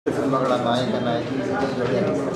ಸಿನಿಮಾಗಳ ನಾಯಕ ನಾಯಕಿ ಜೋಡಿ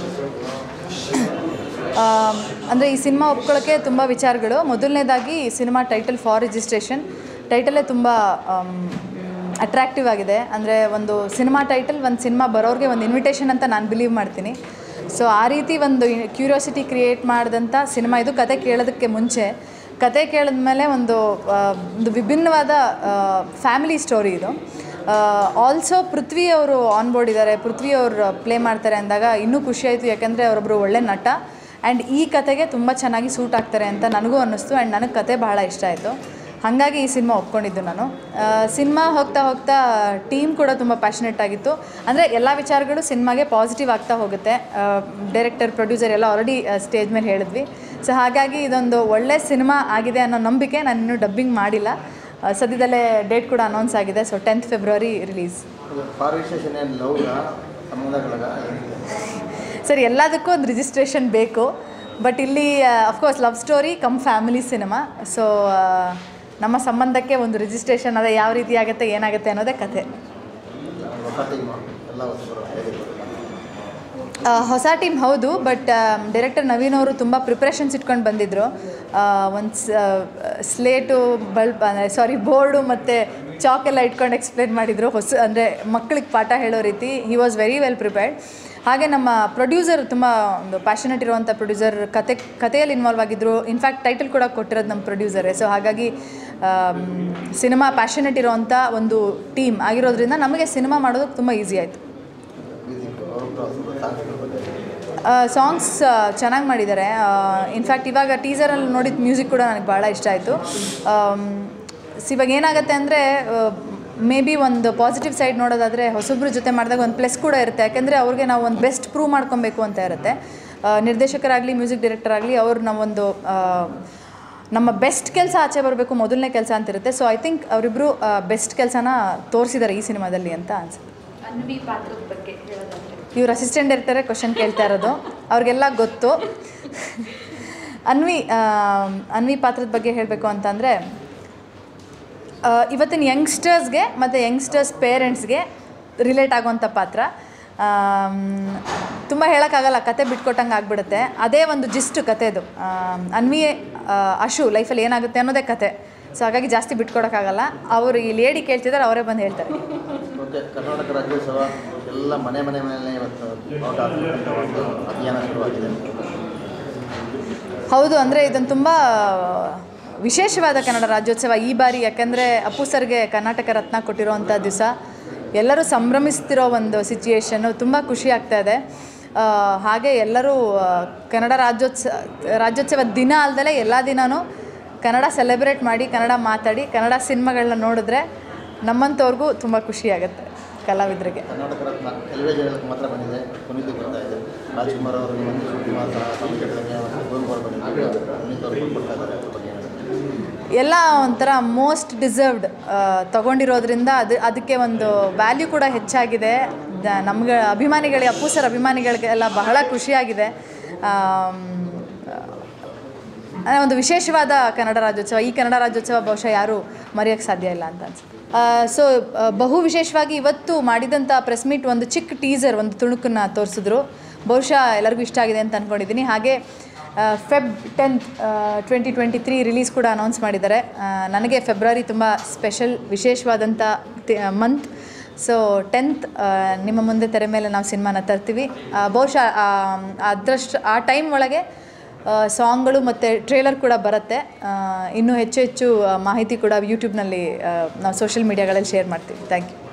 ಅಂದರೆ ಈ ಸಿನಿಮಾ ಒಪ್ಕೊಳ್ಳೋಕ್ಕೆ ತುಂಬ ವಿಚಾರಗಳು ಮೊದಲನೇದಾಗಿ ಈ ಸಿನಿಮಾ ಟೈಟಲ್ ಫಾರ್ ರಿಜಿಸ್ಟ್ರೇಷನ್ ಟೈಟಲೇ ತುಂಬ ಅಟ್ರಾಕ್ಟಿವ್ ಆಗಿದೆ ಅಂದರೆ ಒಂದು ಸಿನಿಮಾ ಟೈಟಲ್ ಒಂದು ಸಿನಿಮಾ ಬರೋರಿಗೆ ಒಂದು ಇನ್ವಿಟೇಷನ್ ಅಂತ ನಾನು ಬಿಲೀವ್ ಮಾಡ್ತೀನಿ ಸೊ ಆ ರೀತಿ ಒಂದು ಕ್ಯೂರಿಯಾಸಿಟಿ ಕ್ರಿಯೇಟ್ ಮಾಡಿದಂಥ ಸಿನಿಮಾ ಇದು ಕತೆ ಕೇಳೋದಕ್ಕೆ ಮುಂಚೆ ಕತೆ ಕೇಳಿದ್ಮೇಲೆ ಒಂದು ಆ, ಒಂದು ವಿಭಿನ್ನವಾದ ಫ್ಯಾಮಿಲಿ ಸ್ಟೋರಿ ಇದು ಆಲ್ಸೋ ಪೃಥ್ವಿ ಅವರು ಆನ್ ಬೋರ್ಡ್ ಇದ್ದಾರೆ ಪೃಥ್ವಿ ಅವರು ಪ್ಲೇ ಮಾಡ್ತಾರೆ ಅಂದಾಗ ಇನ್ನೂ ಖುಷಿ ಆಯಿತು ಯಾಕೆಂದರೆ ಅವರೊಬ್ಬರು ಒಳ್ಳೆ ನಟ ಆ್ಯಂಡ್ ಈ ಕತೆಗೆ ತುಂಬ ಚೆನ್ನಾಗಿ ಸೂಟ್ ಆಗ್ತಾರೆ ಅಂತ ನನಗೂ ಅನ್ನಿಸ್ತು ಆ್ಯಂಡ್ ನನಗೆ ಕತೆ ಬಹಳ ಇಷ್ಟ ಆಯಿತು ಹಾಗಾಗಿ ಈ ಸಿನಿಮಾ ಒಪ್ಕೊಂಡಿದ್ದು ನಾನು ಸಿನಿಮಾ ಹೋಗ್ತಾ ಹೋಗ್ತಾ ಟೀಮ್ ಕೂಡ ತುಂಬ ಪ್ಯಾಷನೆಟ್ ಆಗಿತ್ತು ಅಂದರೆ ಎಲ್ಲ ವಿಚಾರಗಳು ಸಿನಿಮಾಗೆ ಪಾಸಿಟಿವ್ ಆಗ್ತಾ ಹೋಗುತ್ತೆ ಡೈರೆಕ್ಟರ್ ಪ್ರೊಡ್ಯೂಸರ್ ಎಲ್ಲ ಆಲ್ರೆಡಿ ಸ್ಟೇಜ್ ಮೇಲೆ ಹೇಳಿದ್ವಿ ಸೊ ಹಾಗಾಗಿ ಇದೊಂದು ಒಳ್ಳೆ ಸಿನಿಮಾ ಆಗಿದೆ ಅನ್ನೋ ನಂಬಿಕೆ ನಾನು ಇನ್ನೂ ಡಬ್ಬಿಂಗ್ ಮಾಡಿಲ್ಲ ಆ, ಸದ್ಯದಲ್ಲೇ ಡೇಟ್ ಕೂಡ ಅನೌನ್ಸ್ ಆಗಿದೆ so tenth February release for registration ಏನು ಲವ್ಗ ಸಂಬಂಧಗಳಗ ಏನಿದೆ ಸರ್ ಎಲ್ಲದಕ್ಕೂ ಒಂದು ರಿಜಿಸ್ಟ್ರೇಷನ್ ಬೇಕು ಬಟ್ ಇಲ್ಲಿ of course love story come family cinema so ನಮ್ಮ ಸಂಬಂಧಕ್ಕೆ ಒಂದು ರಿಜಿಸ್ಟ್ರೇಷನ್ ಅದೇ ಯಾವ ರೀತಿ ಆಗುತ್ತೆ ಏನಾಗುತ್ತೆ ಅನ್ನೋದೇ ಕತೆ ಹೊಸ ಟೀಮ್ ಎಲ್ಲ ಹೊಸಬರು ಹೇಗಿರ್ಬೋದು ಆ, ಹೊಸ ಟೀಮ್ ಹೌದು ಬಟ್ ಡೈರೆಕ್ಟರ್ ನವೀನ್ ಅವರು ತುಂಬ ಪ್ರಿಪ್ರೇಷನ್ಸ್ ಇಟ್ಕೊಂಡು ಬಂದಿದ್ದರು ಒಂದು ಸ್ಲೇಟು ಬಲ್ಬ್ ಸಾರಿ ಬೋರ್ಡು ಮತ್ತು ಚಾಕ್ ಎಲ್ಲ ಇಟ್ಕೊಂಡು ಎಕ್ಸ್ಪ್ಲೇನ್ ಮಾಡಿದರು ಹೊಸ ಅಂದರೆ ಮಕ್ಕಳಿಗೆ ಪಾಠ ಹೇಳೋ ರೀತಿ he was very well prepared ಹಾಗೆ ನಮ್ಮ ಪ್ರೊಡ್ಯೂಸರ್ ತುಂಬ ಒಂದು ಪ್ಯಾಷನೆಟ್ ಇರುವಂಥ ಪ್ರೊಡ್ಯೂಸರ್ ಕತೆ ಕಥೆಯಲ್ಲಿ ಇನ್ವಾಲ್ವ್ ಆಗಿದ್ದರು ಇನ್ಫ್ಯಾಕ್ಟ್ ಟೈಟಲ್ ಕೂಡ ಕೊಟ್ಟಿರೋದು ನಮ್ಮ ಪ್ರೊಡ್ಯೂಸರೇ ಸೊ ಹಾಗಾಗಿ ಸಿನಿಮಾ ಪ್ಯಾಷನೆಟ್ ಇರೋವಂಥ ಒಂದು ಟೀಮ್ ಆಗಿರೋದ್ರಿಂದ ನಮಗೆ ಸಿನಿಮಾ ಮಾಡೋದಕ್ಕೆ ತುಂಬ ಈಸಿ ಆಯಿತು ಮ್ಯೂಸಿಕ್ ಅವರೊಬ್ಬರು ಹೊಸಬರು ಸಾಂಗ್ಸ್ಗಳ ಬಗ್ಗೆ ಸಾಂಗ್ಸ್ ಚೆನ್ನಾಗಿ ಮಾಡಿದ್ದಾರೆ ಇನ್ಫ್ಯಾಕ್ಟ್ ಇವಾಗ ಟೀಸರಲ್ಲಿ ನೋಡಿದ ಮ್ಯೂಸಿಕ್ ಕೂಡ ನನಗೆ ಭಾಳ ಇಷ್ಟ ಆಯಿತು ಇವಾಗ ಏನಾಗುತ್ತೆ ಅಂದರೆ ಮೇ ಬಿ ಒಂದು ಪಾಸಿಟಿವ್ ಸೈಡ್ ನೋಡೋದಾದರೆ ಹೊಸಬ್ರ ಜೊತೆ ಮಾಡಿದಾಗ ಒಂದು ಪ್ಲಸ್ ಕೂಡ ಇರುತ್ತೆ ಯಾಕೆಂದರೆ ಅವ್ರಿಗೆ ನಾವು ಒಂದು ಬೆಸ್ಟ್ ಪ್ರೂವ್ ಮಾಡ್ಕೊಬೇಕು ಅಂತ ಇರುತ್ತೆ ಆ, ನಿರ್ದೇಶಕರಾಗಲಿ ಮ್ಯೂಸಿಕ್ ಡೈರೆಕ್ಟರ್ ಆಗಲಿ ಅವ್ರು ನಾವೊಂದು ಆ, ನಮ್ಮ ಬೆಸ್ಟ್ ಕೆಲಸ ಆಚೆ ಬರಬೇಕು ಮೊದಲನೇ ಕೆಲಸ ಅಂತ ಇರುತ್ತೆ ಸೊ ಐ ಥಿಂಕ್ ಅವರಿಬ್ಬರು ಬೆಸ್ಟ್ ಕೆಲಸನ ತೋರಿಸಿದ್ದಾರೆ ಈ ಸಿನಿಮಾದಲ್ಲಿ ಅಂತ ಅನ್ಸುತ್ತೆ ಅನ್ವಿ ಪಾತ್ರದ ಬಗ್ಗೆ ಹೇಳೋದಾದ್ರೆ ಇವ್ರ ಅಸಿಸ್ಟೆಂಟ್ ಡೈರೆಕ್ಟರೇ ಕ್ವಶನ್ ಕೇಳ್ತಾ ಇರೋದು ಅವ್ರಿಗೆಲ್ಲ ಗೊತ್ತು ಅನ್ವಿ ಆ, ಅನ್ವಿ ಪಾತ್ರದ ಬಗ್ಗೆ ಹೇಳಬೇಕು ಅಂತಂದರೆ ಇವತ್ತಿನ ಯಂಗ್ಸ್ಟರ್ಸ್ಗೆ ಮತ್ತು ಯಂಗ್ಸ್ಟರ್ಸ್ ಪೇರೆಂಟ್ಸ್ಗೆ ರಿಲೇಟ್ ಆಗುವಂಥ ಪಾತ್ರ ತುಂಬ ಹೇಳೋಕ್ಕಾಗಲ್ಲ ಕತೆ ಬಿಟ್ಕೊಟ್ಟಂಗೆ ಆಗ್ಬಿಡುತ್ತೆ ಅದೇ ಒಂದು ಜಿಸ್ಟ್ ಕತೆದು ಆಮ್, ಅನ್ವಿ ಆ, ಅಶು ಲೈಫಲ್ಲಿ ಏನಾಗುತ್ತೆ ಅನ್ನೋದೇ ಕತೆ ಸೊ ಹಾಗಾಗಿ ಜಾಸ್ತಿ ಬಿಟ್ಕೊಡೋಕ್ಕಾಗಲ್ಲ ಅವರು ಈ ಲೇಡಿ ಕೇಳ್ತಿದ್ದಾರೆ ಅವರೇ ಬಂದು ಹೇಳ್ತಾರೆ ಓಕೆ ಕರ್ನಾಟಕ ರಾಜ್ಯೋತ್ಸವ ಎಲ್ಲ ಮನೆ ಮನೆ ಮನೆಯಲ್ಲೇ ಇವತ್ತು ಔಟ್ ಆಗ್ತಕ್ಕಂಥ ಒಂದು ಅಭಿಯಾನ ಶುರುವಾಗಿದೆ ಹೌದು ಅಂದರೆ ಇದೊಂದು ತುಂಬ ವಿಶೇಷವಾದ ಕನ್ನಡ ರಾಜ್ಯೋತ್ಸವ ಈ ಬಾರಿ ಯಾಕಂದರೆ ಅಪ್ಪು ಸರ್ಗೆ ಕರ್ನಾಟಕ ರತ್ನ ಕೊಟ್ಟಿರೋವಂಥ ದಿವಸ ಎಲ್ಲರೂ ಸಂಭ್ರಮಿಸ್ತಿರೋ ಒಂದು ಸಿಚುಯೇಷನ್ನು ತುಂಬ ಖುಷಿ ಆಗ್ತಾ ಇದೆ ಆ, ಹಾಗೆ ಎಲ್ಲರೂ ಆ, ಕನ್ನಡ ರಾಜ್ಯೋತ್ಸವ ರಾಜ್ಯೋತ್ಸವ ದಿನ ಅಲ್ದಲೆ ಎಲ್ಲ ದಿನವೂ ಕನ್ನಡ ಸೆಲೆಬ್ರೇಟ್ ಮಾಡಿ ಕನ್ನಡ ಮಾತಾಡಿ ಕನ್ನಡ ಸಿನಿಮಾಗಳನ್ನ ನೋಡಿದ್ರೆ ನಮ್ಮಂಥವ್ರಿಗೂ ತುಂಬ ಖುಷಿಯಾಗುತ್ತೆ ಕಲಾವಿದರಿಗೆ ಕರ್ನಾಟಕ ರತ್ನ ಟೆಲಿವಿಷನ್ ಮಾತ್ರ ಬಂದಿದೆ ಪುನೀತ್ ಬರ್ತಾ ಇದೆ ರಾಜ್ಕುಮಾರ್ ಅವರು ಒಂದು ಶಿವಕುಮಾರ್ ಸಹ ಸಂಸ್ಕೃತಿಗೆ ಗೋಲ್ಮಾರ್ ಬಂದಿದ್ದಾರೆ ಪುನೀತ್ ಅವರು ಕೊಡ್ತಾ ಇದ್ದಾರೆ ಅದ್ರ ಬಗ್ಗೆ ಏನಾದ್ರು? ಎಲ್ಲ ಒಂಥರ ಮೋಸ್ಟ್ ಡಿಸರ್ವ್ಡ್ ತಗೊಂಡಿರೋದ್ರಿಂದ ಅದು ಅದಕ್ಕೆ ಒಂದು ವ್ಯಾಲ್ಯೂ ಕೂಡ ಹೆಚ್ಚಾಗಿದೆ ದ- ನಮ್ಗೆ ಅಭಿಮಾನಿಗಳಿಗೆ ಅಪ್ಪು ಸರ್ ಅಭಿಮಾನಿಗಳಿಗೆಲ್ಲ ಬಹಳ ಖುಷಿಯಾಗಿದೆ ಆಮ್, ಆ, ಒಂದು ವಿಶೇಷವಾದ ಕನ್ನಡ ರಾಜ್ಯೋತ್ಸವ ಈ ಕನ್ನಡ ರಾಜ್ಯೋತ್ಸವ ಬಹುಶಃ ಯಾರೂ ಮರೆಯೋಕ್ಕೆ ಸಾಧ್ಯ ಇಲ್ಲ ಅಂತ ಅನ್ಸುತ್ತೆ ಸೊ ಬಹು ವಿಶೇಷವಾಗಿ ಇವತ್ತು ಮಾಡಿದಂಥ ಪ್ರೆಸ್ ಮೀಟ್ ಒಂದು ಚಿಕ್ಕ ಟೀಸರ್ ಒಂದು ತುಣುಕನ್ನು ತೋರಿಸಿದ್ರು ಬಹುಶಃ ಎಲ್ಲರಿಗೂ ಇಷ್ಟ ಆಗಿದೆ ಅಂತ ಅಂದ್ಕೊಂಡಿದ್ದೀನಿ ಹಾಗೆ Feb tenth twenty twenty three release ಕೂಡ ಅನೌನ್ಸ್ ಮಾಡಿದ್ದಾರೆ ಆ, ನನಗೆ ಫೆಬ್ರವರಿ ತುಂಬ ಸ್ಪೆಷಲ್ ವಿಶೇಷವಾದಂಥ ಮಂತ್ ಸೊ ಟೆಂತ್ ನಿಮ್ಮ ಮುಂದೆ ತೆರೆ ಮೇಲೆ ನಾವು ಸಿನಿಮಾನ ತರ್ತೀವಿ ಆ, ಬಹುಶಃ ಆ, ಅದರಷ್ಟು ಆ ಟೈಮ್ ಒಳಗೆ ಸಾಂಗ್ಗಳು ಮತ್ತು ಟ್ರೇಲರ್ ಕೂಡ ಬರುತ್ತೆ ಆ, ಇನ್ನೂ ಹೆಚ್ಚು ಹೆಚ್ಚು ಆ, ಮಾಹಿತಿ ಕೂಡ ಯೂಟ್ಯೂಬ್ನಲ್ಲಿ ಆ, ನಾವು ಸೋಷಿಯಲ್ ಮೀಡಿಯಾಗಳಲ್ಲಿ ಶೇರ್ ಮಾಡ್ತೀವಿ ಥ್ಯಾಂಕ್ ಯು